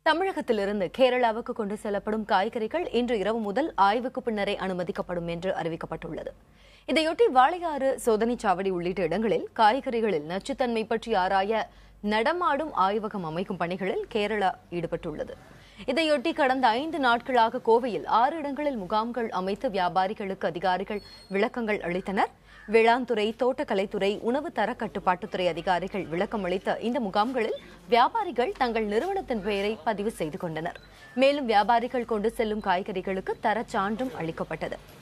தமிழகத்திலிருந்து கேரளாவுக்கு கொண்டு செல்லப்படும் காய்கறிகள் இன்று இரவு முதல் ஆய்வுக்கு பின்னரே அனுமதிக்கப்படும் என்று அறிவிக்கப்பட்டுள்ளது இதையொட்டி வாளையாறு சோதனைச் சாவடி உள்ளிட்ட இடங்களில் காய்கறிகளில் நச்சுத்தன்மை பற்றி ஆராய நடமாடும் ஆய்வகம் அமைக்கும் பணிகளில் கேரளா ஈடுபட்டுள்ளது இதையொட்டி கடந்த ஐந்து நாட்களாக கோவையில் ஆறு இடங்களில் முகாம்கள் அமைத்து வியாபாரிகளுக்கு அதிகாரிகள் விளக்கங்கள் அளித்தனர் வேளாண் துறை தோட்டக்கலைத்துறை உணவு தர கட்டுப்பாட்டுத்துறை அதிகாரிகள் விளக்கம் அளித்த இந்த முகாம்களில் வியாபாரிகள் தங்கள் நிறுவனத்தின் பெயரை பதிவு செய்து கொண்டனர் மேலும் வியாபாரிகள் கொண்டு செல்லும் காய்கறிகளுக்கு தரச் சான்றும் அளிக்கப்பட்டது